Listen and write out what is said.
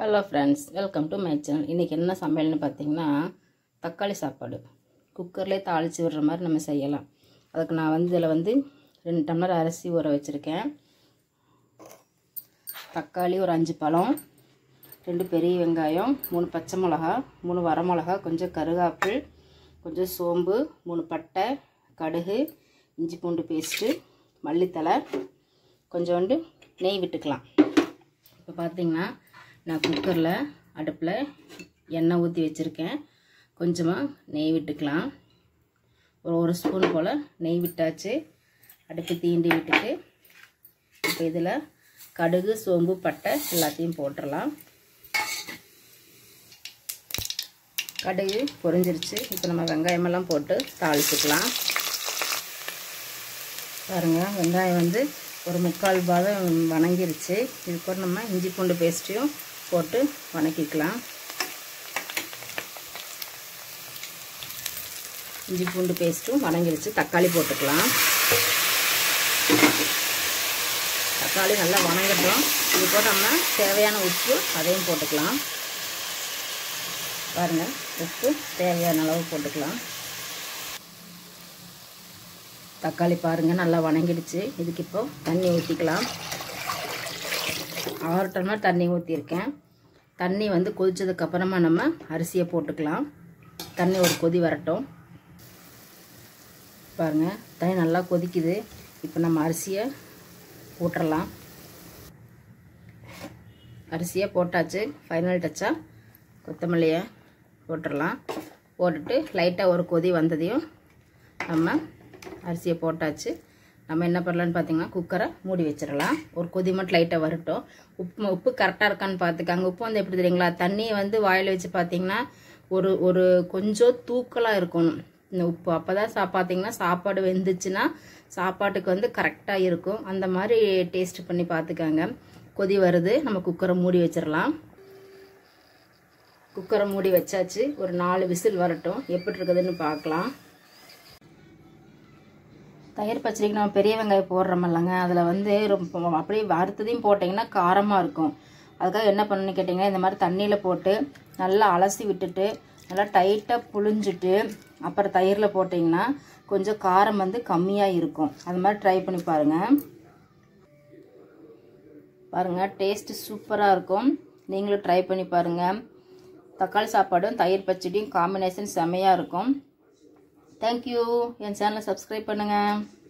hello friends welcome to my channel இன்றைக்கி என்ன சமையல்னு பார்த்தீங்கன்னா தக்காளி சாப்பாடு குக்கர்லேயே தாளித்து விடுற மாதிரி நம்ம செய்யலாம் அதுக்கு நான் வந்து இதில் வந்து ரெண்டு டம்ளர் அரிசி ஊற வச்சுருக்கேன் தக்காளி ஒரு அஞ்சு பழம் ரெண்டு பெரிய வெங்காயம் மூணு பச்சை மிளகா மூணு வரமிளகா கொஞ்சம் கருகாப்பிள் கொஞ்சம் சோம்பு மூணு பட்டை கடுகு இஞ்சி பூண்டு பேஸ்ட்டு மல்லித்தலை கொஞ்சோண்டு நெய் விட்டுக்கலாம் இப்போ பார்த்தீங்கன்னா நான் குக்கரில் அடுப்பில் எண்ணெய் ஊற்றி வச்சுருக்கேன் கொஞ்சமாக நெய் விட்டுக்கலாம் ஒரு ஒரு ஸ்பூன் போல் நெய் விட்டாச்சு அடுப்பு தீண்டி விட்டுட்டு இப்போ இதில் கடுகு சோம்பு பட்டை எல்லாத்தையும் போட்டுடலாம் கடுகு பொரிஞ்சிருச்சு இப்போ நம்ம வெங்காயமெல்லாம் போட்டு தாளிச்சுக்கலாம் பாருங்கள் வெங்காயம் வந்து ஒரு முக்கால் பாதம் வணங்கிருச்சு இது கூட நம்ம இஞ்சி பூண்டு பேஸ்ட்டையும் போட்டு வணக்கிக்கலாம் இஞ்சி பூண்டு பேஸ்ட்டும் வணங்கிருச்சு தக்காளி போட்டுக்கலாம் தக்காளி நல்லா வணங்கட்டும் இது கூட நம்ம தேவையான உப்பு அதையும் போட்டுக்கலாம் பாருங்கள் உப்பு தேவையான அளவு போட்டுக்கலாம் தக்காளி பாருங்கள் நல்லா வணங்கிடுச்சு இதுக்கு இப்போ தண்ணி ஊற்றிக்கலாம் ஆறு டம்ளர் தண்ணி ஊற்றிருக்கேன் தண்ணி வந்து கொதிச்சதுக்கப்புறமா நம்ம அரிசியை போட்டுக்கலாம் தண்ணி ஒரு கொதி வரட்டும் பாருங்கள் தண்ணி நல்லா கொதிக்குது இப்போ நம்ம அரிசியை போட்டுடலாம் அரிசியை போட்டாச்சு ஃபைனல் டச்சாக கொத்தமல்லியை போட்டுடலாம் போட்டுட்டு லைட்டாக ஒரு கொதி வந்ததையும் நம்ம அரிசியை போட்டாச்சு நம்ம என்ன பண்ணலான்னு பார்த்தீங்கன்னா குக்கரை மூடி வச்சிடலாம் ஒரு கொதி மட்டும் லைட்டாக வரட்டும் உப்பு உப்பு கரெக்டாக இருக்கான்னு பார்த்துக்காங்க உப்பு வந்து எப்படி தெரியுங்களா தண்ணியை வந்து வாயில் வச்சு பார்த்தீங்கன்னா ஒரு ஒரு கொஞ்சம் தூக்கலாக இருக்கணும் இந்த உப்பு அப்போ தான் சா பார்த்தீங்கன்னா சாப்பாடு வெந்துச்சுன்னா சாப்பாட்டுக்கு வந்து கரெக்டாக இருக்கும் அந்த மாதிரி டேஸ்ட் பண்ணி பார்த்துக்காங்க கொதி வருது நம்ம குக்கரை மூடி வச்சிடலாம் குக்கரை மூடி வச்சாச்சு ஒரு நாலு விசில் வரட்டும் எப்படி இருக்குதுன்னு பார்க்கலாம் தயிர் பச்சடிக்கு நம்ம பெரிய வெங்காயம் போடுறோம் இல்லைங்க அதில் வந்து ரொம்ப அப்படியே வறுத்ததையும் போட்டிங்கன்னா காரமாக இருக்கும் அதுக்காக என்ன பண்ணணும்னு கேட்டிங்கன்னா இந்த மாதிரி தண்ணியில் போட்டு நல்லா அலசி விட்டுட்டு நல்லா டைட்டாக புழிஞ்சிட்டு அப்புறம் தயிரில் போட்டிங்கன்னா கொஞ்சம் காரம் வந்து கம்மியாக இருக்கும் அது மாதிரி ட்ரை பண்ணி பாருங்கள் பாருங்கள் டேஸ்ட்டு சூப்பராக இருக்கும் நீங்களும் ட்ரை பண்ணி பாருங்கள் தக்காளி சாப்பாடும் தயிர் பச்சடியும் காம்பினேஷன் செமையாக இருக்கும் தேங்க்யூ என் சேனலை சப்ஸ்கிரைப் பண்ணுங்கள்